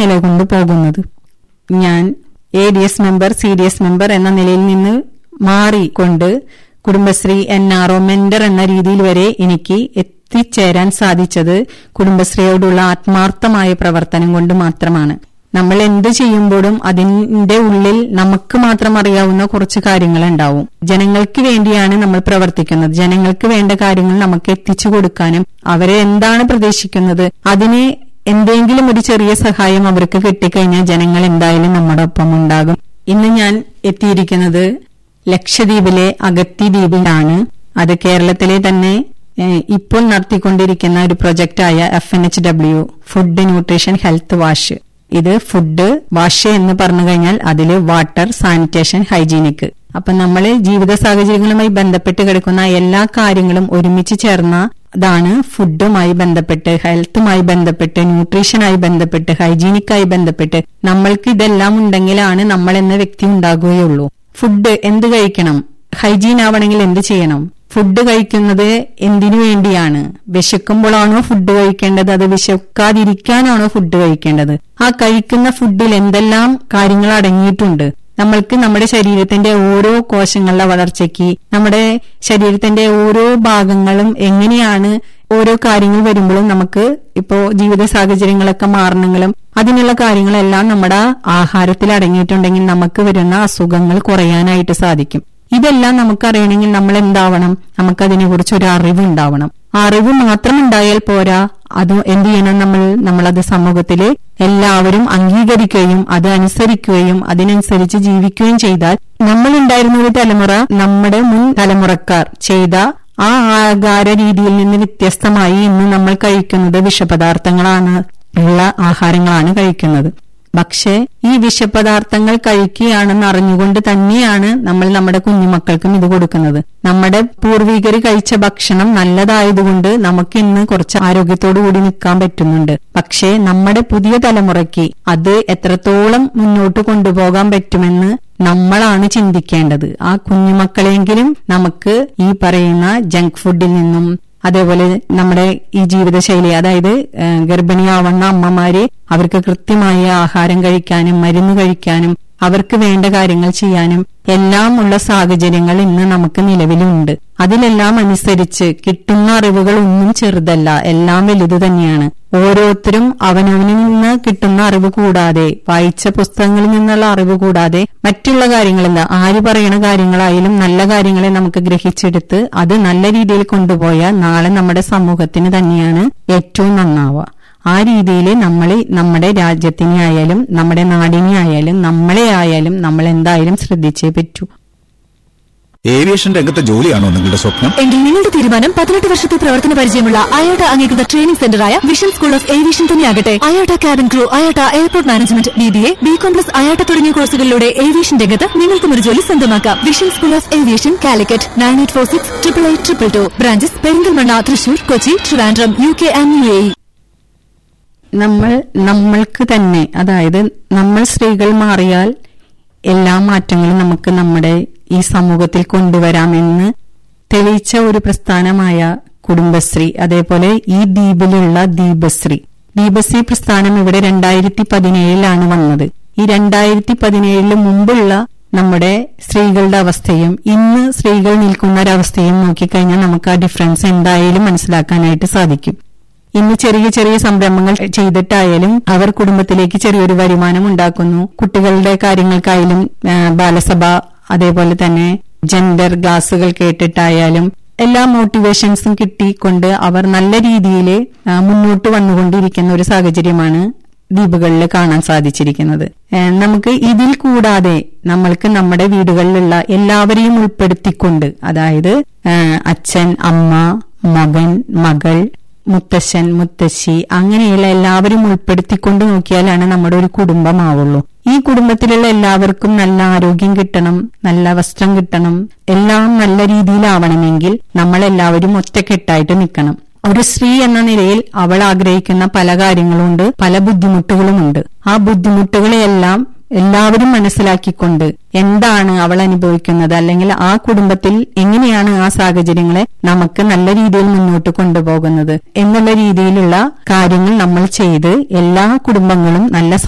നിലകൊണ്ടു പോകുന്നത് ഞാൻ A D S member C D S member എന്ന നിലയിൽ നിന്ന് മാറിക്കൊണ്ട് Kudumbashree N R O mentor എന്ന രീതിയിൽ വരെ എനിക്ക് എത്തിച്ചേരാൻ സാധിച്ചത് കുടുംബശ്രീയോടുള്ള ആത്മാർത്ഥമായ പ്രവർത്തനം കൊണ്ട് മാത്രമാണ് നമ്മൾ എന്ത് ചെയ്യുമ്പോഴും അതിന്റെ ഉള്ളിൽ നമുക്ക് മാത്രം അറിയാവുന്ന കുറച്ച് കാര്യങ്ങൾ ഉണ്ടാവും ജനങ്ങൾക്ക് വേണ്ടിയാണ് നമ്മൾ പ്രവർത്തിക്കുന്നത് ജനങ്ങൾക്ക് വേണ്ട കാര്യങ്ങൾ നമുക്ക് എത്തിച്ചു കൊടുക്കാനും അവരെ എന്താണ് പ്രതീക്ഷിക്കുന്നത് അതിന് എന്തെങ്കിലും ഒരു ചെറിയ സഹായം അവർക്ക് കിട്ടിക്കഴിഞ്ഞാൽ ജനങ്ങൾ എന്തായാലും നമ്മുടെ ഒപ്പം ഉണ്ടാകും ഇന്ന് ഞാൻ എത്തിയിരിക്കുന്നത് ലക്ഷദ്വീപിലെ അഗത്തി ദ്വീപിലാണ് അത് കേരളത്തിലെ തന്നെ ഏഹ്, ഇപ്പോൾ നടത്തിക്കൊണ്ടിരിക്കുന്ന ഒരു പ്രൊജക്റ്റായ F N H W food nutrition health wash ഇത് ഫുഡ് വാഷ് എന്ന് പറഞ്ഞു കഴിഞ്ഞാൽ അതില് വാട്ടർ സാനിറ്റേഷൻ ഹൈജീനിക് അപ്പൊ നമ്മൾ ജീവിത സാഹചര്യങ്ങളുമായി ബന്ധപ്പെട്ട് കിടക്കുന്ന എല്ലാ കാര്യങ്ങളും ഒരുമിച്ച് ചേർന്ന താണ് ഫുഡുമായി ബന്ധപ്പെട്ട് ഹെൽത്തുമായി ബന്ധപ്പെട്ട് ന്യൂട്രീഷനായി ബന്ധപ്പെട്ട് ഹൈജീനിക്കായി ബന്ധപ്പെട്ട് നമ്മൾക്ക് ഇതെല്ലാം ഉണ്ടെങ്കിലാണ് നമ്മൾ എന്ന വ്യക്തി ഉണ്ടാകുകയുള്ളൂ ഫുഡ് എന്ത് കഴിക്കണം ഹൈജീൻ ആവണമെങ്കിൽ എന്ത് ചെയ്യണം ഫുഡ് കഴിക്കുന്നത് എന്തിനു വേണ്ടിയാണ് വിശക്കുമ്പോഴാണോ ഫുഡ് കഴിക്കേണ്ടത് അത് വിശക്കാതിരിക്കാനാണോ ഫുഡ് കഴിക്കേണ്ടത് ആ കഴിക്കുന്ന ഫുഡിൽ എന്തെല്ലാം കാര്യങ്ങൾ അടങ്ങിയിട്ടുണ്ട് നമ്മൾക്ക് നമ്മുടെ ശരീരത്തിന്റെ ഓരോ കോശങ്ങളുടെ വളർച്ചയ്ക്ക് നമ്മുടെ ശരീരത്തിന്റെ ഓരോ ഭാഗങ്ങളും എങ്ങനെയാണ് ഓരോ കാര്യങ്ങൾ വരുമ്പോഴും നമുക്ക് ഇപ്പോ ജീവിത സാഹചര്യങ്ങളൊക്കെ മാറണമെങ്കിലും അതിനുള്ള കാര്യങ്ങളെല്ലാം നമ്മുടെ ആഹാരത്തിൽ അടങ്ങിയിട്ടുണ്ടെങ്കിൽ നമുക്ക് വരുന്ന അസുഖങ്ങൾ കുറയാനായിട്ട് സാധിക്കും ഇതെല്ലാം നമുക്കറിയണമെങ്കിൽ നമ്മൾ എന്താവണം നമുക്കതിനെ കുറിച്ച് ഒരു അറിവ് ഉണ്ടാവണം ആ അറിവ് മാത്രം ഉണ്ടായാൽ പോരാ അത് എന്ത് ചെയ്യണം നമ്മൾ നമ്മളത് സമൂഹത്തില് എല്ലാവരും അംഗീകരിക്കുകയും അത് അനുസരിക്കുകയും അതിനനുസരിച്ച് ജീവിക്കുകയും ചെയ്താൽ നമ്മൾ ഉണ്ടായിരുന്ന ഒരു തലമുറ നമ്മുടെ മുൻ തലമുറക്കാർ ചെയ്ത ആ ആഹാര രീതിയിൽ നിന്ന് വ്യത്യസ്തമായി ഇന്ന് നമ്മൾ കഴിക്കുന്നത് വിഷപദാർത്ഥങ്ങളാണ് ഉള്ള ആഹാരങ്ങളാണ് കഴിക്കുന്നത് പക്ഷേ ഈ വിഷപദാർത്ഥങ്ങൾ കഴിക്കുകയാണെന്ന് അറിഞ്ഞുകൊണ്ട് തന്നെയാണ് നമ്മൾ നമ്മുടെ കുഞ്ഞുമക്കൾക്കും ഇത് കൊടുക്കുന്നത് നമ്മുടെ പൂർവികർ കഴിച്ച ഭക്ഷണം നല്ലതായതുകൊണ്ട് നമുക്ക് ഇന്ന് കുറച്ച് ആരോഗ്യത്തോടു കൂടി നിൽക്കാൻ പറ്റുന്നുണ്ട് പക്ഷേ നമ്മുടെ പുതിയ തലമുറയ്ക്ക് അത് എത്രത്തോളം മുന്നോട്ട് കൊണ്ടുപോകാൻ പറ്റുമെന്ന് നമ്മളാണ് ചിന്തിക്കേണ്ടത് ആ കുഞ്ഞുമക്കളെങ്കിലും നമുക്ക് ഈ പറയുന്ന ജങ്ക് ഫുഡിൽ നിന്നും അതേപോലെ നമ്മുടെ ഈ ജീവിതശൈലി അതായത് ഏഹ്, ഗർഭിണിയാവുന്ന അമ്മമാര് അവർക്ക് കൃത്യമായ ആഹാരം കഴിക്കാനും മരുന്ന് കഴിക്കാനും അവർക്ക് വേണ്ട കാര്യങ്ങൾ ചെയ്യാനും എല്ലാം ഉള്ള സാഹചര്യങ്ങൾ ഇന്ന് നമുക്ക് നിലവിലുണ്ട് അതിലെല്ലാം അനുസരിച്ച് കിട്ടുന്ന അറിവുകൾ ഒന്നും ചെറുതല്ല എല്ലാം വലുത് തന്നെയാണ് ഓരോരുത്തരും അവനവനിൽ നിന്ന് കിട്ടുന്ന അറിവ് കൂടാതെ വായിച്ച പുസ്തകങ്ങളിൽ നിന്നുള്ള അറിവ് കൂടാതെ മറ്റുള്ള കാര്യങ്ങളല്ല ആര് പറയണ കാര്യങ്ങളായാലും നല്ല കാര്യങ്ങളെ നമുക്ക് ഗ്രഹിച്ചെടുത്ത് അത് നല്ല രീതിയിൽ കൊണ്ടുപോയാൽ നാളെ നമ്മുടെ സമൂഹത്തിന് തന്നെയാണ് ഏറ്റവും നന്നാവുക ആ രീതിയിൽ നമ്മൾ നമ്മുടെ രാജ്യത്തിനെ ആയാലും നമ്മുടെ നാടിനെ ആയാലും നമ്മളെ ആയാലും നമ്മൾ എന്തായാലും ശ്രദ്ധിച്ചേ പറ്റൂ ഏവിയേഷൻ രംഗത്തെ ജോലിയാണോ നിങ്ങളുടെ സ്വപ്നം എങ്കിൽ നിങ്ങളുടെ തീരുമാനം പതിനെട്ട് വർഷത്തെ പ്രവർത്തന പരിചയമുള്ള അയോട്ട അംഗീകൃത ട്രെയിനിംഗ് സെന്ററായ വിഷൻ സ്കൂൾ ഓഫ് ഏവിയേഷൻ തന്നെയാകട്ടെ IATA cabin crew IATA airport management B B A B com plus IATA തുടങ്ങിയ കോഴ്സുകളിലൂടെ ഏവിയേഷൻ രംഗത്ത് നിങ്ങൾക്കും ഒരു ജോലി സ്വന്തമാക്കാം vision school of aviation Calicut nine eight four six triple eight triple two branches Perinthalmanna Thrissur Kochi Trivandrum U K and U A നമ്മൾ നമ്മൾക്ക് തന്നെ അതായത് നമ്മൾ സ്ത്രീകൾ മാറിയാൽ എല്ലാ മാറ്റങ്ങളും നമുക്ക് നമ്മുടെ ഈ സമൂഹത്തിൽ കൊണ്ടുവരാമെന്ന് തെളിയിച്ച ഒരു പ്രസ്ഥാനമായ കുടുംബശ്രീ അതേപോലെ ഈ ദ്വീപിലുള്ള ദീപശ്രീ ദീപശ്രീ പ്രസ്ഥാനം ഇവിടെ രണ്ടായിരത്തി പതിനേഴിലാണ് വന്നത് ഈ രണ്ടായിരത്തി പതിനേഴിന് മുമ്പുള്ള നമ്മുടെ സ്ത്രീകളുടെ അവസ്ഥയും ഇന്ന് സ്ത്രീകൾ നിൽക്കുന്ന ഒരവസ്ഥയും നോക്കിക്കഴിഞ്ഞാൽ നമുക്ക് ആ ഡിഫറൻസ് എന്തായാലും മനസ്സിലാക്കാനായിട്ട് സാധിക്കും ഇന്ന് ചെറിയ ചെറിയ സംരംഭങ്ങൾ ചെയ്തിട്ടായാലും അവർ കുടുംബത്തിലേക്ക് ചെറിയൊരു വരുമാനം ഉണ്ടാക്കുന്നു കുട്ടികളുടെ കാര്യങ്ങൾക്കായാലും ആ, ബാലസഭ അതേപോലെ തന്നെ ജെൻഡർ ക്ലാസുകൾ കേട്ടിട്ടായാലും എല്ലാ മോട്ടിവേഷൻസും കിട്ടിക്കൊണ്ട് അവർ നല്ല രീതിയിൽ മുന്നോട്ട് വന്നുകൊണ്ടിരിക്കുന്ന ഒരു സാഹചര്യമാണ് ദ്വീപുകളിൽ കാണാൻ സാധിച്ചിരിക്കുന്നത് ഏഹ് നമുക്ക് ഇതിൽ കൂടാതെ നമ്മൾക്ക് നമ്മുടെ വീടുകളിലുള്ള എല്ലാവരെയും ഉൾപ്പെടുത്തിക്കൊണ്ട് അതായത് ഏഹ് അച്ഛൻ അമ്മ മകൻ മകൾ മുത്തശ്ശൻ മുത്തശ്ശി അങ്ങനെയുള്ള എല്ലാവരും ഉൾപ്പെടുത്തിക്കൊണ്ട് നോക്കിയാലാണ് നമ്മുടെ ഒരു കുടുംബമാവുള്ളൂ ഈ കുടുംബത്തിലുള്ള എല്ലാവർക്കും നല്ല ആരോഗ്യം കിട്ടണം നല്ല വസ്ത്രം കിട്ടണം എല്ലാം നല്ല രീതിയിലാവണമെങ്കിൽ നമ്മൾ എല്ലാവരും ഒറ്റക്കെട്ടായിട്ട് നിൽക്കണം ഒരു സ്ത്രീ എന്ന നിലയിൽ അവൾ ആഗ്രഹിക്കുന്ന പല കാര്യങ്ങളുണ്ട് പല ബുദ്ധിമുട്ടുകളുമുണ്ട് ആ ബുദ്ധിമുട്ടുകളെയെല്ലാം എല്ലാവരും മനസ്സിലാക്കിക്കൊണ്ട് എന്താണ് അവൾ അനുഭവിക്കുന്നത് അല്ലെങ്കിൽ ആ കുടുംബത്തിൽ എങ്ങനെയാണ് ആ സാഹചര്യങ്ങളെ നമുക്ക് നല്ല രീതിയിൽ മുന്നോട്ട് കൊണ്ടുപോകുന്നത് എന്നുള്ള രീതിയിലുള്ള കാര്യങ്ങൾ നമ്മൾ ചെയ്ത് എല്ലാ കുടുംബങ്ങളും നല്ല